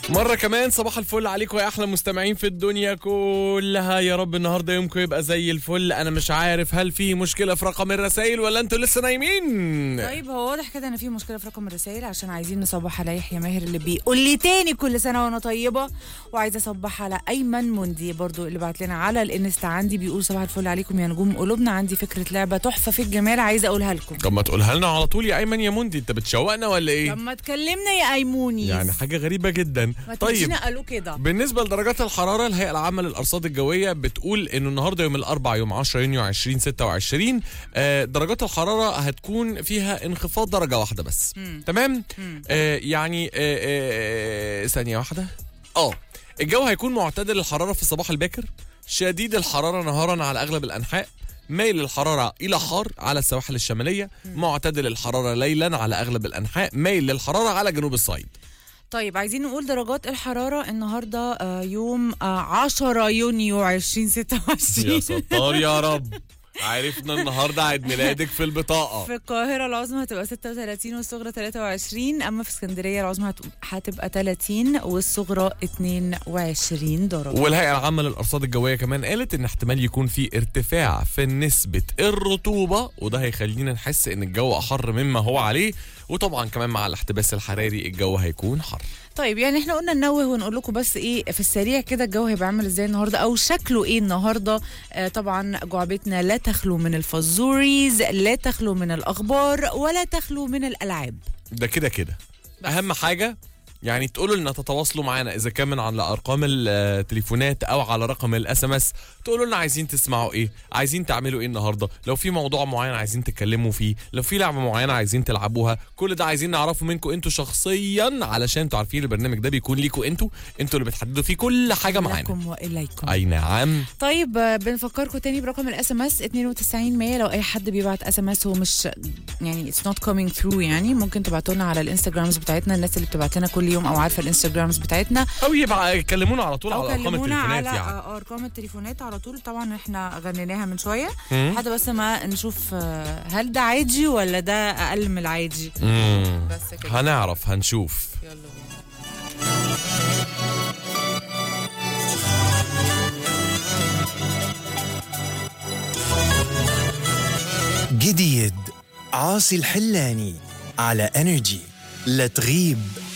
مرة كمان صباح الفل عليكم يا أحلى مستمعين في الدنيا كلها يا رب النهاردة يومكم يبقى زي الفل أنا مش عارف هل في مشكلة في رقم الرسائل ولا أنتوا لسه نايمين طيب هو واضح كده ان في مشكله في رقم الرسائل عشان عايزين نصبح على يحيى ماهر اللي بيقول لي تاني كل سنه وانا طيبه وعايزه اصبح على ايمن مندي برضو اللي بعت لنا على الانستا عندي بيقول صباح الفل عليكم يا نجوم قلوبنا عندي فكره لعبه تحفه في الجمال عايزه اقولها لكم طب ما تقولها لنا على طول يا أيمن يا مندي أنت بتشوقنا ولا إيه؟ طب ما تكلمنا يا ايموني يعني حاجة غريبة جدا ما طيب تدينا قالوا كده بالنسبة لدرجات الحرارة الهيئة العامة للأرصاد الجوية بتقول إنه النهاردة يوم الأربعاء يوم 10 يونيو 2026 آه، درجات الحرارة هتكون فيها انخفاض درجة واحدة بس تمام آه، يعني آه، آه، آه، ثانية واحدة اه الجو هيكون معتدل الحرارة في الصباح الباكر شديد الحرارة نهارا على أغلب الأنحاء ميل الحرارة إلى حار على السواحل الشمالية معتدل الحرارة ليلا على أغلب الأنحاء ميل للحرارة على جنوب الصعيد طيب عايزين نقول درجات الحراره النهارده آه، يوم آه، 10 يونيو 2026 يا ستار يا رب عرفنا النهارده عيد ميلادك في البطاقه في القاهرة العظمى هتبقى 36 والصغرى 23 أما في اسكندرية العظمى هت- هتبقى 30 والصغرى 22 درجة والهيئه العامه للارصاد الجويه كمان قالت ان احتمال يكون في ارتفاع في نسبه الرطوبه وده هيخلينا نحس ان الجو احر مما هو عليه وطبعا كمان مع الاحتباس الحراري الجو هيكون حر طيب يعني احنا قلنا ننوه ونقول لكم بس ايه في السريع كده الجو هيبقى عامل ازاي النهارده او شكله ايه النهارده آه طبعا جعبتنا لا تخلو من الفزوريز لا تخلو من الاخبار ولا تخلو من الالعاب ده كده كده اهم حاجه يعني تقولوا لنا تتواصلوا معانا اذا كان من على ارقام التليفونات او على رقم الاس ام اس تقولوا لنا عايزين تسمعوا ايه عايزين تعملوا ايه النهارده لو في موضوع معين عايزين تتكلموا فيه لو في لعبه معينه عايزين تلعبوها كل ده عايزين نعرفه منكم انتوا شخصيا علشان انتوا عارفين البرنامج ده بيكون ليكم انتوا انتوا اللي بتحددوا فيه كل حاجه معانا لكم واليكم اي نعم طيب آه، بنفكركم تاني برقم الاس ام اس 92 100 لو اي حد بيبعت اس ام اس هو مش يعني اتس نوت كومينج ثرو يعني ممكن تبعتوا لنا على الانستجرامز بتاعتنا الناس اللي بتبعت لنا كل يوم او عارفه الانستجرامز بتاعتنا او يبقى كلمونا على طول او على ارقام كلمونا التليفونات على يعني آه، ارقام التليفونات على طول طبعا احنا غنيناها من شويه مم. لحد بس ما نشوف آه، هل ده عادي ولا ده اقل من العادي مم. بس كده هنعرف هنشوف يلا بينا جديد عاصي الحلاني على انرجي لا تغيب